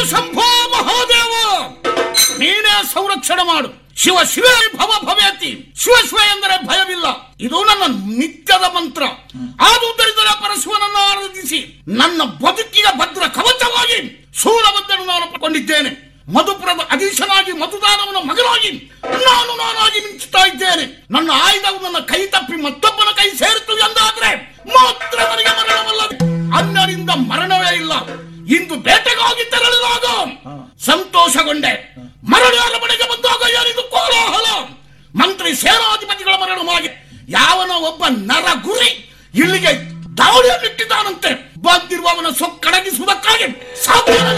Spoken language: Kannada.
ಶಂಭೋ ಮಹಾದೇವ ನೀನೇ ಸಂರಕ್ಷಣೆ ಮಾಡು ಶಿವ ಶಿವೇ ಭವ ಭವೇತಿ ಶಿವ ಶಿವ ಎಂದರೆ ಭಯವಿಲ್ಲ ಇದು ನನ್ನ ನಿತ್ಯದ ಮಂತ್ರ ಆದುದರಿಂದ ಪರಶಿವನನ್ನು ಆರಾಧಿಸಿ ನನ್ನ ಬದುಕಿಗೆ ಭದ್ರ ಕವಚವಾಗಿ ಶೂಲಬದ್ಧನು ನಾನು ಪಡ್ಕೊಂಡಿದ್ದೇನೆ ಮಧುಪುರದ ಅಧೀಶನಾಗಿ ಮಧುದಾನವನ ಮಗನಾಗಿ ನಾನು ನಾನಾಗಿ ಮಿಂಚುತ್ತಾ ಇದ್ದೇನೆ ನನ್ನ ಆಯುಧವು ನನ್ನ ಕೈ ತಪ್ಪಿ ಮತ್ತೊಬ್ಬನ ಕೈ ಸೇರಿತು ಎಂದಾದ್ರೆ ಮಾತ್ರ ನನಗೆ ಮರಣವಲ್ಲದೆ ಅನ್ಯರಿಂದ ಮರಣವೇ ಇಲ್ಲ ಇಂದು ಬೇಟೆಗಾಗಿ ತೆರಳಿದಾಗ ಸಂತೋಷಗೊಂಡೆ ಮರಳಿ ಅರಮನೆಗೆ ಬಂದಾಗ ಏನಿದು ಕೋಲಾಹಲ ಮಂತ್ರಿ ಸೇನಾಧಿಪತಿಗಳ ಮರಣವಾಗಿ ಯಾವನ ಒಬ್ಬ ನರ ಗುರಿ ಇಲ್ಲಿಗೆ ದಾಳಿಯನ್ನಿಟ್ಟಿದ್ದಾನಂತೆ ಬಂದಿರುವವನ ಸೊಕ್ಕಡಗಿಸುವುದಕ್ಕಾಗಿ ಸಾಧ್ಯ